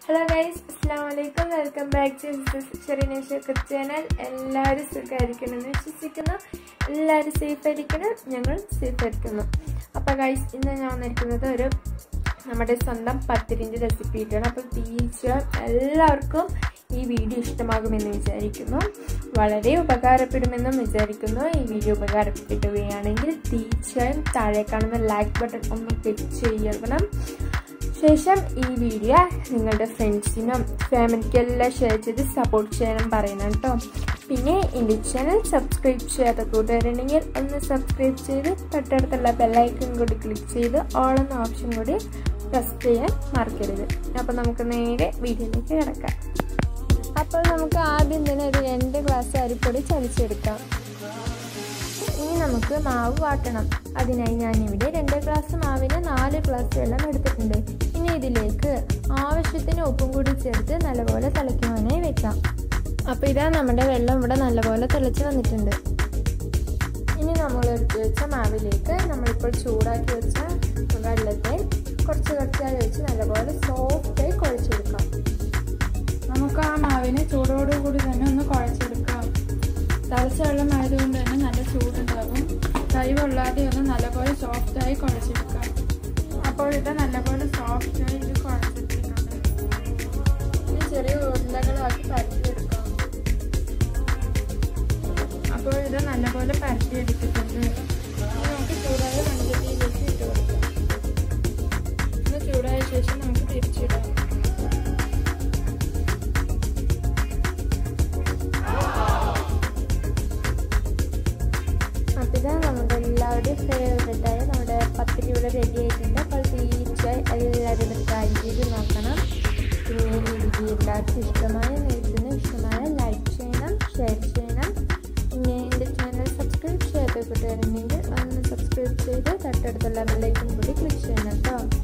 hello guys അസ്സാം വലൈക്കും welcome back to ഷെറിനേഷ കുക്ക് ചാനൽ എല്ലാവരും സുഖമായിരിക്കണമെന്ന് വിശ്വസിക്കുന്നു എല്ലാവരും സേഫ് ആയിരിക്കണം ഞങ്ങൾ സേഫ് ആയിരിക്കുന്നു അപ്പോൾ ഗൈസ് ഇന്ന് ഞാൻ വന്നിരിക്കുന്നത് ഒരു നമ്മുടെ സ്വന്തം പത്തിരിൻ്റെ റെസിപ്പി ഇട്ടാണ് അപ്പോൾ തീർച്ചയായും എല്ലാവർക്കും ഈ വീഡിയോ ഇഷ്ടമാകുമെന്ന് വിചാരിക്കുന്നു വളരെ ഉപകാരപ്പെടുമെന്നും വിചാരിക്കുന്നു ഈ വീഡിയോ ഉപകാരപ്പെടുകയാണെങ്കിൽ തീർച്ചയായും താഴെ കാണുന്ന ലൈക്ക് ബട്ടൺ ഒന്ന് ക്ലിക്ക് ചെയ്യണം ശേഷം ഈ വീഡിയോ നിങ്ങളുടെ ഫ്രണ്ട്സിനും ഫാമിലിക്കെല്ലാം ഷെയർ ചെയ്ത് സപ്പോർട്ട് ചെയ്യാനും പറയണം കേട്ടോ പിന്നെ എൻ്റെ ചാനൽ സബ്സ്ക്രൈബ് ചെയ്യാത്ത കൂട്ടുകാരുണ്ടെങ്കിൽ ഒന്ന് സബ്സ്ക്രൈബ് ചെയ്ത് തൊട്ടടുത്തുള്ള ബെല്ലൈക്കൺ കൂടി ക്ലിക്ക് ചെയ്ത് ഓൾ എന്ന ഓപ്ഷൻ കൂടി പ്രസ് ചെയ്യാൻ മറക്കരുത് അപ്പോൾ നമുക്ക് നേരെ വീഡിയോയിലേക്ക് കിടക്കാം അപ്പോൾ നമുക്ക് ആദ്യം തന്നെ ഒരു രണ്ട് ഗ്ലാസ് അരിപ്പൊടി ചലിച്ചെടുക്കാം ഇനി നമുക്ക് മാവ് വാട്ടണം അതിനായി ഞാനിവിടെ രണ്ട് ഗ്ലാസ് മാവിന് നാല് ഗ്ലാസ് വെള്ളം എടുത്തിട്ടുണ്ട് ഇനി ഇതിലേക്ക് ആവശ്യത്തിന് ഉപ്പും കൂടി ചേർത്ത് നല്ലപോലെ തിളയ്ക്കുവാനായി വെക്കാം അപ്പോൾ ഇതാ നമ്മുടെ വെള്ളം ഇവിടെ നല്ലപോലെ തിളച്ച് വന്നിട്ടുണ്ട് ഇനി നമ്മൾ എടുത്ത് വെച്ച മാവിലേക്ക് നമ്മളിപ്പോൾ ചൂടാക്കി വെച്ച വെള്ളത്തെ കുറച്ച് കുറച്ചായി വെച്ച് നല്ലപോലെ സോഫ്റ്റായി കുഴച്ചെടുക്കാം നമുക്ക് ആ മാവിനെ ചൂടോടുകൂടി തന്നെ ഒന്ന് കുഴച്ചെടുക്കാം തിളച്ച വെള്ളം ആയതുകൊണ്ട് തന്നെ നല്ല ചൂടുണ്ടാകും കൈ കൊള്ളാതെ ഒന്ന് നല്ലപോലെ സോഫ്റ്റായി കുഴച്ചെടുക്കാം അപ്പോൾ ഇത് നല്ലപോലെ സോഫ്റ്റായി ഇത് കുഴച്ചെടുത്തിട്ടുണ്ട് ഇനി ചെറിയ ഉരുളകളാക്കി പരത്തിയെടുക്കാം അപ്പോൾ ഇത് നല്ലപോലെ പരത്തിയെടുത്തിട്ടുണ്ട് ഇനി നമുക്ക് ചൂടായ മൺചട്ടിയിലേക്ക് ഇട്ട് കൊടുക്കാം ഒന്ന് ചൂടായ ശേഷം നമുക്ക് തിരിച്ചിടാം അപ്പോൾ ഇത് നമ്മുടെ എല്ലാവരുടെയും ഫേവറേറ്റായ നമ്മുടെ പത്തിരി ഇവിടെ റെഡി ആയിട്ടുണ്ട് അപ്പോൾ തീർച്ചയായും എല്ലാവരും ഇത് ട്രൈ ചെയ്ത് നോക്കണം പിന്നെ ഈ വീഡിയോ എല്ലാവർക്കും ഇഷ്ടമായ നേരത്തിന് ഇഷ്ടമായ ലൈക്ക് ചെയ്യണം ഷെയർ ചെയ്യണം പിന്നെ എൻ്റെ ചാനൽ സബ്സ്ക്രൈബ് ചെയ്യാത്ത കൂട്ടുകാരുണ്ടെങ്കിൽ ഒന്ന് സബ്സ്ക്രൈബ് ചെയ്ത് തൊട്ടടുത്തുള്ള ബെല്ലൈക്കൺ കൂടി ക്ലിക്ക് ചെയ്യണം കേട്ടോ